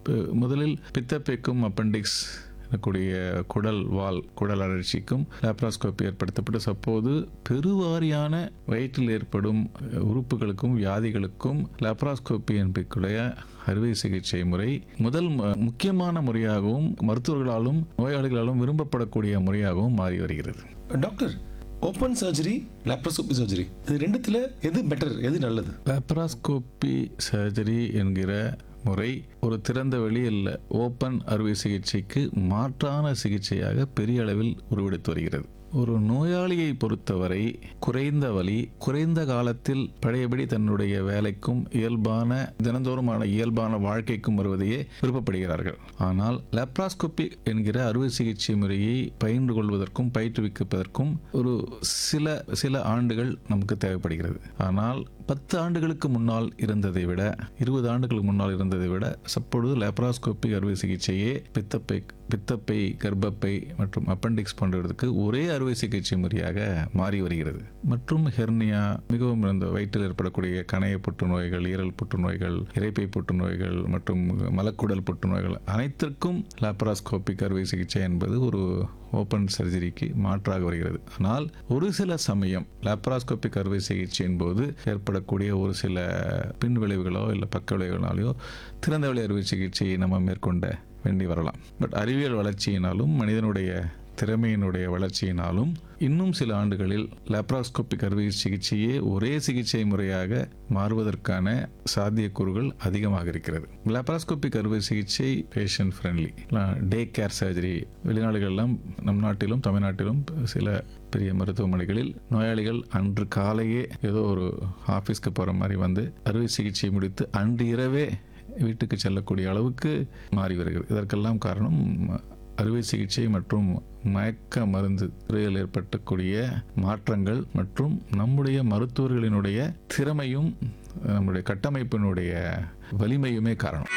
ப- முதலில் பித்தப்பைக்கும் அப்பெண்டிக்ஸ் கூடிய குடல் வால் குடல் அழற்சிக்கும் லேப்ராஸ்கோபி ஏற்படுத்தப்பட்டு சப்போது பெருவாரியான வயிற்றில் ஏற்படும் அஹ், உறுப்புகளுக்கும் வியாதிகளுக்கும் லேப்ராஸ்கோபி என்பக்கூடிய அறுவை சிகிச்சை முறை முதல் ம- முக்கியமான முறையாகவும் மருத்துவர்களாலும் நோயாளிகளாலும் விரும்பப்படக்கூடிய முறையாகவும் மாறி வருகிறது doctor open surgery laparoscopy surgery இது ரெண்டுத்துல எது பெட்டர் எது நல்லது லேப்ராஸ்கோபி சர்ஜரி என்கிற முறை ஒரு திறந்த வெளி அல்ல ஓப்பன் அறுவை சிகிச்சைக்கு மாற்றான சிகிச்சையாக பெரிய அளவில் உருவெடுத்து வருகிறது ஒரு நோயாளியை பொறுத்தவரை குறைந்த வலி குறைந்த காலத்தில் பழையபடி தன்னுடைய வேலைக்கும் இயல்பான தினந்தோறுமான இயல்பான வாழ்க்கைக்கும் வருவதையே விருப்பப்படுகிறார்கள் ஆனால் லேப்ராஸ்கோபி என்கிற அறுவை சிகிச்சை முறையை பயின்று கொள்வதற்கும் பயிற்றுவிப்பதற்கும் ஒரு சில சில ஆண்டுகள் நமக்கு தேவைப்படுகிறது ஆனால் பத்து ஆண்டுகளுக்கு முன்னால் இருந்ததை விட இருபது ஆண்டுகளுக்கு முன்னால் இருந்ததை விட சப்பொழுது லேப்ராஸ்கோபி அறுவை சிகிச்சையே பித்தப்பை பித்தப்பை கர்ப்பப்பை மற்றும் அப்பெண்டிக்ஸ் போன்றவற்றுக்கு ஒரே அறுவை சிகிச்சை முறையாக மாறி வருகிறது மற்றும் ஹெர்னியா மிகவும் இந்த வயிற்றில் ஏற்படக்கூடிய கணைய புற்றுநோய்கள் ஈரல் புற்றுநோய்கள் இரைப்பை புற்றுநோய்கள் மற்றும் மலக்குடல் புற்றுநோய்கள் அனைத்திற்கும் லேப்ராஸ்கோபிக் அறுவை சிகிச்சை என்பது ஒரு ஓப்பன் சர்ஜரிக்கு மாற்றாக வருகிறது ஆனால் ஒரு சில சமயம் லேப்ராஸ்கோபிக் அறுவை சிகிச்சையின் போது ஏற்படக்கூடிய ஒரு சில பின் விளைவுகளோ இல்லை பக்க விளைவுகளாலேயோ திறந்த வெளி அறுவை சிகிச்சையை நம்ம மேற்கொண்ட வேண்டி வரலாம் பட் அறிவியல் வளர்ச்சியினாலும் மனிதனுடைய திறமையினுடைய வளர்ச்சியினாலும் இன்னும் சில ஆண்டுகளில் லேப்ராஸ்கோபிக் அறுவை சிகிச்சையே ஒரே சிகிச்சை முறையாக மாறுவதற்கான சாத்தியக்கூறுகள் அதிகமாக இருக்கிறது லேப்ராஸ்கோபிக் அறுவை சிகிச்சை patient friendly day care surgery வெளிநாடுகளெல்லாம் நம் நாட்டிலும் தமிழ்நாட்டிலும் சில பெரிய மருத்துவமனைகளில் நோயாளிகள் அன்று காலையே ஏதோ ஒரு ஆஃபீஸ்க்கு போகிற மாதிரி வந்து அறுவை சிகிச்சை முடித்து அன்று இரவே வீட்டுக்கு செல்லக்கூடிய அளவுக்கு மாறி வருகிறது இதற்கெல்லாம் காரணம் அறுவை சிகிச்சை மற்றும் மயக்க மருந்து துறையில் ஏற்பட்டக்கூடிய மாற்றங்கள் மற்றும் நம்முடைய மருத்துவர்களினுடைய திறமையும் நம்முடைய கட்டமைப்பினுடைய வலிமையுமே காரணம்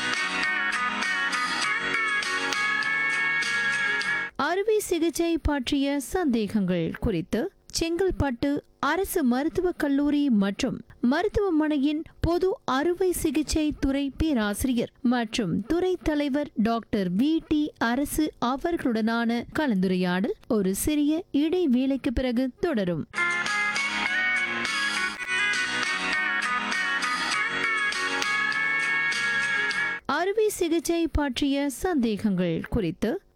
அறுவை சிகிச்சை பற்றிய சந்தேகங்கள் குறித்து செங்கல்பட்டு அரசு மருத்துவக் கல்லூரி மற்றும் மருத்துவமனையின் பொது அறுவை சிகிச்சை துறை பேராசிரியர் மற்றும் துறை தலைவர் டாக்டர் வி டி அரசு அவர்களுடனான கலந்துரையாடல் ஒரு சிறிய இடைவேளைக்கு பிறகு தொடரும் அறுவை சிகிச்சை பற்றிய சந்தேகங்கள் குறித்து